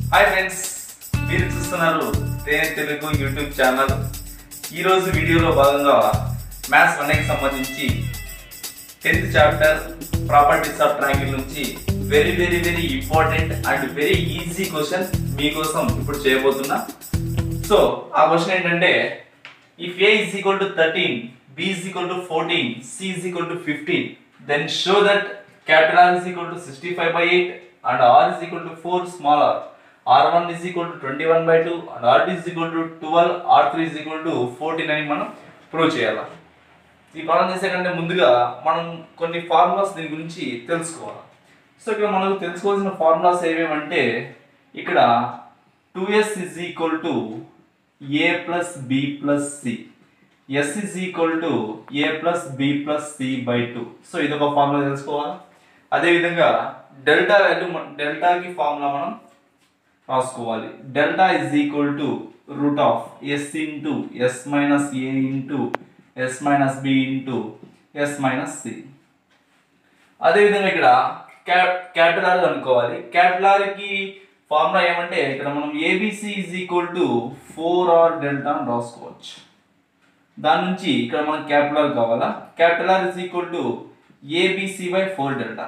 Hi friends మీరు చూస్తున్నారు తేనె తెలుగు యూట్యూబ్ ఛానల్ ఈ రోజు వీడియోలో భాగంగా మ్యాథ్స్ వన్ కి సంబంధించి tenth chapter properties of triangle నుంచి very very very important and very easy question మీకోసం ఇప్పుడు చేయబోతున్నా సో ఆ క్వశ్చన్ ఏంటంటే if A is equal to 13 b is equal to 14 c is equal to 15 then show that capital R is equal to 65 by 8 and r is equal to 4 small r r1 is equal to 21 by 2 and r2 is equal to 12 r3 is equal to 14 అని మనం prove చేయాలి ఈ problem చేసే కంటే ముందుగా మనం కొన్ని formulas దీని గురించి తెలుసుకోవాలి సో ఇక్కడ మనకు తెలుసుకోవాల్సిన ఫార్ములాస్ ఏమేమంటే ఇక్కడ two S is equal to A plus B plus C S is equal to A plus B plus C by two so ఇది ఒక ఫార్ములా తెలుసుకోవాలి అదేవిధంగా డెల్టా వాల్యూ డెల్టాకి ఫార్ములా మనం రాసుకోవాలి delta is equal to root of S into yes minus A into yes minus B into yes minus C అదేవిధంగా ఇక్కడ capital R అనుకోవాలి capital R కి ఫార్ములా ఏమంటే ఇక్కడ మనం ABC is equal to four R delta అని రాసుకోవచ్చు దాని నుంచి ఇక్కడ మనకు క్యాపిటల్ ఆర్ కావాలా capital R is equal to ABC by four delta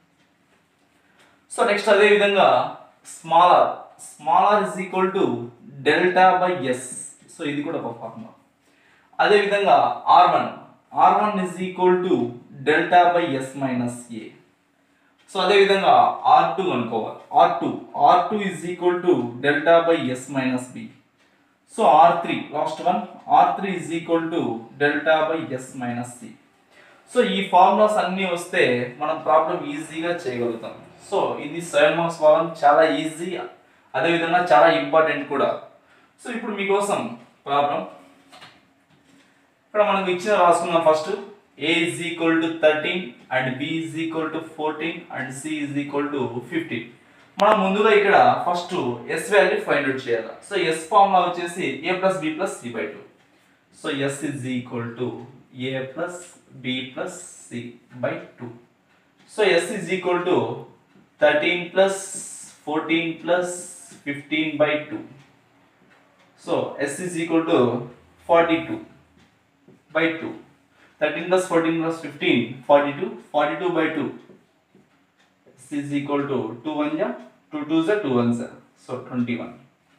so next అదే విధంగా small r small r is equal to delta by S so ఇది కూడా ఒక ఫార్ములా అదే విధంగా r one r one is equal to delta by yes minus A so అదే విధంగా r two అనుకోవాలి r two r two is equal to delta by yes minus B so r three last one r three is equal to delta by yes minus C so ఈ formulas అన్నీ వస్తే మనం problem ఈజీగా చేయగలుగుతాం so ఇది seven marks భాగం చాలా easy అదేవిధంగా చాలా ఇంపార్టెంట్ కూడా సో ఇప్పుడు మీకోసం ప్రాబ్లం ఇక్కడ మనకు ఇచ్చిన రాసుకుందాం first A is equal to thirteen and B is equal to fourteen and C is equal to fifteen మనం ముందుగా ఇక్కడ first S value find out చేయాలి సో ఎస్ ఫార్ములా వచ్చేసి A plus B plus C by two so S is equal to A plus B plus C by two so S is equal to thirteen plus fourteen plus fifteen by two so S is equal to forty two by 2. 13 plus 14 plus 15, 42. 42 by 2. This is equal to 2 1 ja, 2 2 ja, 2 1 ja. So 21.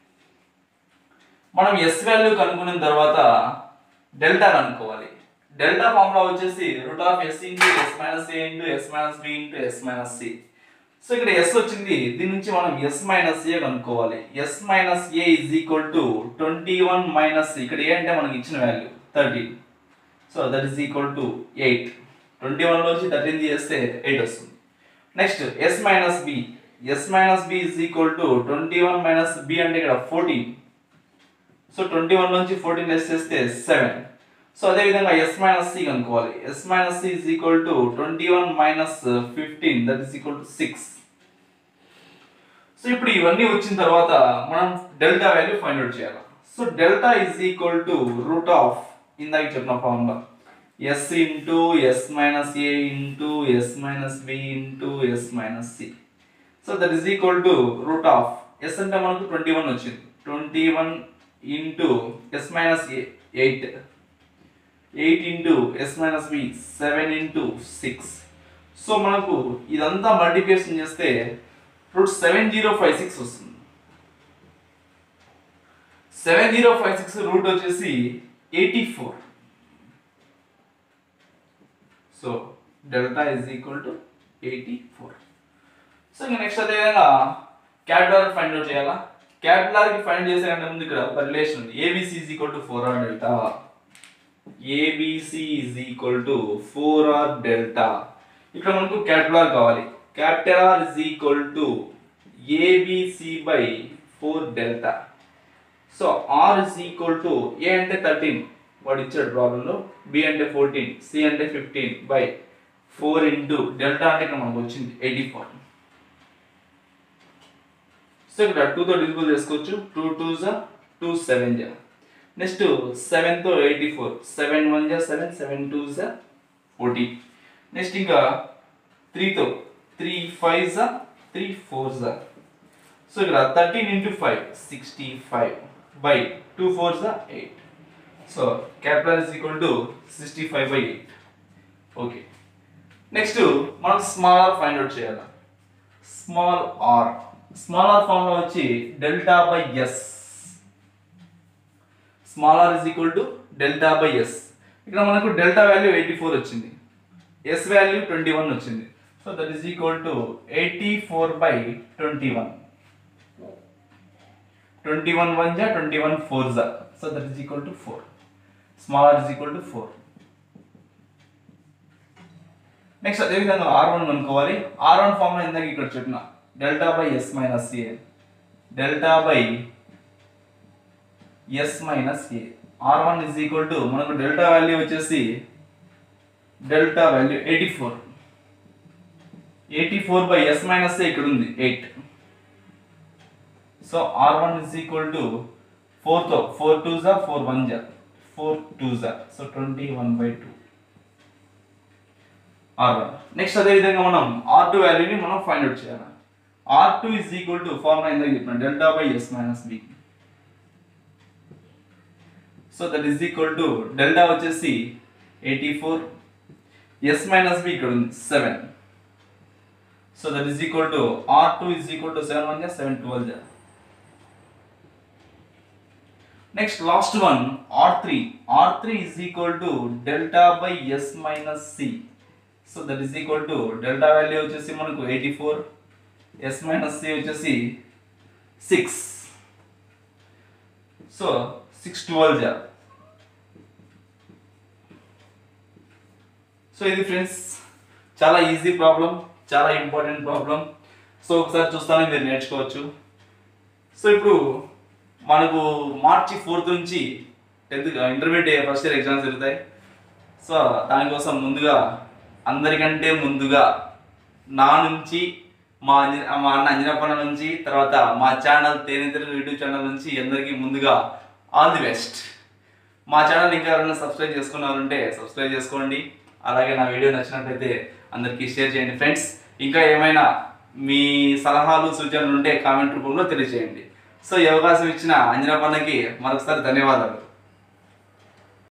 మనం S value కనుక్కున్న తర్వాత delta కనుక్కోవాలి delta formula వచ్చేసి root of S into yes minus A into yes minus B into yes minus C so ఇక్కడ S వచ్చింది దీని నుంచి మనం ఎస్ మైనస్ ఏ కనుక్కోవాలి S minus A is equal to twenty one minus ఇక్కడ A అంటే మనకి ఇచ్చిన value thirteen so that is equal to eight twenty one నుంచి థర్టీన్ చేస్తే ఎయిట్ వస్తుంది next S minus B S minus B is equal to twenty one minus B అంటే ఇక్కడ fourteen so twenty one నుంచి fourteen less చేస్తే seven so అదే విధంగా S minus C కనుక్కోవాలి S minus C is equal to twenty one minus fifteen that is equal to six so ఇప్పుడు ఇవన్నీ వచ్చిన తర్వాత మనం డెల్టా వాల్యూ ఫైండ్ అవుట్ చేయాలి so delta is equal to root of ఇందాక చెప్పిన formula S into yes minus A into yes minus B into yes minus C so that is equal to root of s అంటే మనకు twenty one వచ్చింది twenty one into yes minus eight eight into yes minus b seven into six so మనకు ఇదంతా multiplication చేస్తే root seven zero five six వస్తుంది seven zero five six root వచ్చేసి eighty four so delta is equal to eighty four so ఇంకా next అదేవిధంగా capital find out చేయాలా capital కి find చేసే కంటే ముందు ఇక్కడ ఒక రిలేషన్ ఉంది a b c is equal to four R delta a b c is equal to four R delta ఇక్కడ మనకు క్యాపిటల్ ఆర్ కావాలి capital R is equal to ABC by four delta so R is equal to a అంటే thirteen వాడు ఇచ్చాడు ప్రాబ్లంలో b అంటే fourteen c అంటే fifteen by four into delta అంటే ఇక్కడ మనకు వచ్చింది ఎయిటీ ఫోర్ సో ఇక్కడ టూతో డిజిబుల్ చేసుకోవచ్చు టూ టూ జా టూ సెవెన్ జా నెక్స్ట్ సెవెన్తో ఎయిటీ ఫోర్ సెవెన్ వన్ జా సెవెన్ సెవెన్ టూ జా ఫోర్టీ నెక్స్ట్ ఇంకా త్రీతో త్రీ ఫైవ్ జా త్రీ ఫోర్ జా సో ఇక్కడ thirteen into five sixty five by two four జా eight so capital is equal to sixty five by eight okay next మనం small r find out చేయాలి small r small r formula వచ్చి delta by s small r is equal to delta by s ఇక్కడ మనకు delta value eighty four వచ్చింది s value twenty one వచ్చింది so that is equal to eighty four by twenty one twenty one one జా twenty one four జా so that is equal to four small r is equal to four next అదేవిధంగా r one అనుకోవాలి r one formula ఇందాక ఇక్కడ చెప్పిన delta by yes minus a delta by yes minus A are one is equal to మనకు delta value వచ్చేసి delta value eighty four eighty four by yes minus ఇక్కడ ఉంది eight so r one is equal to four తో four two జా four one జా four two జా so twenty one by two r one next అదే విధంగా మనం r two వాల్యూని మనం ఫైండ్ అవుట్ చేయాలి r two is equal to formula ఇందాక చెప్పిన delta by yes minus B so that is equal to delta వచ్చేసి eighty four s minus b ఇక్కడ ఉంది seven so that is equal to r two is equal to seven one జా seven twelve జా next last one r three r three is equal to delta by yes minus C so that is equal to delta value వచ్చేసి మనకు eighty four s minus c వచ్చేసి six so six twelve జా so ఇది friends చాలా easy problem చాలా important problem so ఒకసారి చూస్తానే మీరు నేర్చుకోవచ్చు సో ఇప్పుడు మనకు మార్చి ఫోర్త్ నుంచి tenth intermediate first year exams జరుగుతాయి సో దానికోసం ముందుగా అందరికంటే ముందుగా నా నుంచి మా అంజ- మా అన్న అంజనపన్న నుంచి తర్వాత మా ఛానల్ తేనెతెలు యూట్యూబ్ ఛానల్ నుంచి అందరికీ ముందుగా ఆల్ ది బెస్ట్ మా ఛానల్ ఇంకా ఎవరైనా సబ్స్క్రైబ్ చేసుకున్నారంటే సబ్స్క్రైబ్ చేసుకోండి అలాగే నా వీడియో నచ్చినట్లయితే అందరికీ షేర్ చేయండి ఫ్రెండ్స్ ఇంకా ఏమైనా మీ సలహాలు సూచనలు ఉంటే కామెంట్ రూపంలో తెలియజేయండి సో ఈ అవకాశం ఇచ్చిన అంజనపన్నకి మరొకసారి ధన్యవాదాలు